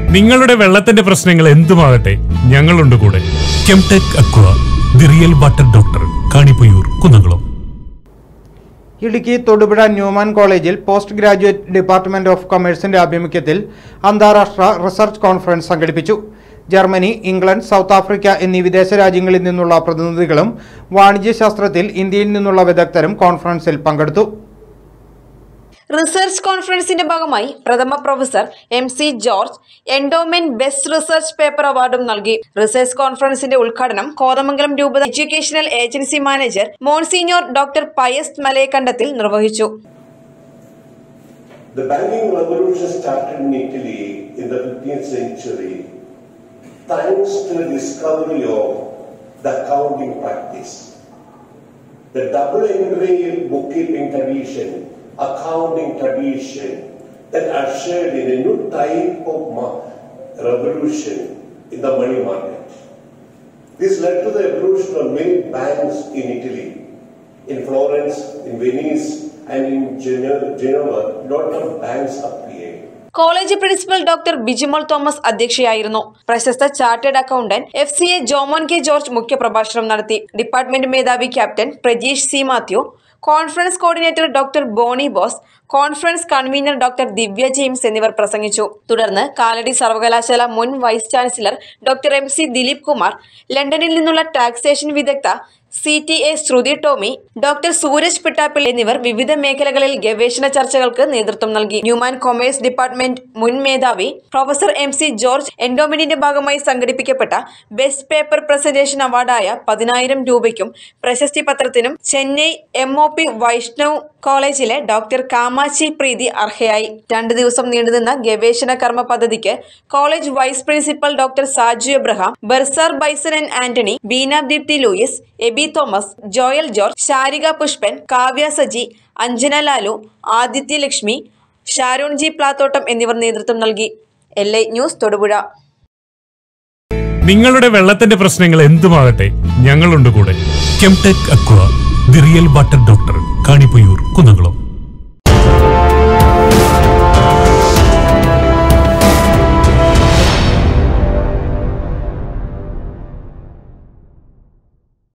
നിങ്ങളുടെ വെള്ളത്തിന്റെ പ്രശ്നങ്ങൾ എന്തുമാകട്ടെ ഞങ്ങളുണ്ട് കൂടെ Chemtech aqua the real water doctor Kanipayyur Kunnamkulam Idukki Thodupuzha Newman കോളേജിൽ പോസ്റ്റ് ഗ്രാജുവേറ്റ് ഡിപ്പാർട്ട്മെന്റ് ഓഫ് കൊമേഴ്സിന്റെ ആഭിമുഖ്യത്തിൽ അന്താരാഷ്ട്ര റിസർച്ച് കോൺഫറൻസ് സംഘടിപ്പിച്ചു ജർമ്മനി ഇംഗ്ലണ്ട് സൗത്ത് ആഫ്രിക്ക എന്നീ വിദേശ രാജ്യങ്ങളിൽ നിന്നുള്ള പ്രതിനിധികളും വാണിജ്യശാസ്ത്രത്തിൽ ഇന്ത്യയിൽ നിന്നുള്ള വിദഗ്ധരും കോൺഫറൻസിൽ പങ്കെടുത്തു റിസർച്ച് കോൺഫറൻസിന്റെ ഭാഗമായി പ്രഥമ professor M C George endowment best research paper അവാർഡും നൽകി റിസർച്ച് കോൺഫറൻസിന്റെ ഉദ്ഘാടനം കോതമംഗലം രൂപത educational agency manager monsignor doctor Pius Malayakandathil നിർവഹിച്ചു The banking revolution started in Italy in the 15th century thanks to the discovery of the accounting practice. The double entry bookkeeping tradition, accounting tradition that ushered in a new type of ma- revolution in the money market. This led to the evolution of many banks in Italy. In Florence, in Venice, and in Geno- Genova, lot of banks appeared. College principal doctor Bijimol Thomas അധ്യക്ഷയായിരുന്നു പ്രശസ്ത chartered accountant F C A Jomon K George മുഖ്യപ്രഭാഷണം നടത്തി department മേധാവി captain Prajeesh C Mathew conference coordinator doctor Bony Bose conference convener doctor Divya James എന്നിവർ പ്രസംഗിച്ചു തുടർന്ന് കാലടി സർവകലാശാല മുൻ vice chancellor doctor M C Dileep Kumar ലണ്ടനിൽ നിന്നുള്ള ടാക്സേഷൻ വിദഗ്ധ C T A Sruthi Tomy doctor Sooraj Pittappil എന്നിവർ വിവിധ മേഖലകളിൽ ഗവേഷണ ചർച്ചകൾക്ക് നേതൃത്വം നൽകി ന്യൂമാൻ കൊമേഴ്സ് ഡിപ്പാർട്ട്മെന്റ് മുൻ മേധാവി പ്രൊഫസർ എം സി ജോർജ് എൻഡോമെന്റിന്റെ ഭാഗമായി സംഘടിപ്പിക്കപ്പെട്ട ബെസ്റ്റ് പേപ്പർ പ്രസന്റേഷൻ അവാർഡായ പതിനായിരം രൂപയ്ക്കും പ്രശസ്തി പത്രത്തിനും Chennai M O P Vaishnav കോളേജിലെ ഡോക്ടർ കാമാച്ചി പ്രീതി അർഹയായി രണ്ട് ദിവസം നീണ്ടുനിന്ന ഗവേഷണ കർമ്മ പദ്ധതിക്ക് college vice principal doctor Saju Abraham bursar Bison and Antony Beena Deepthi Louis Aby Thomas Joel George Sarika Pushpan Kavya Saji Anjana Lalu Aditya Lakshmi Sharon G Plathottam എന്നിവർ നേതൃത്വം നൽകി എൽ ഐ ന്യൂസ് തൊടുപുഴ നിങ്ങളുടെ വെള്ളത്തിന്റെ പ്രശ്നങ്ങൾ എന്തുമാകട്ടെ ഞങ്ങളുണ്ട് കൂടെ Chemtech aqua the real water doctor Kanipayyur Kunnamkulam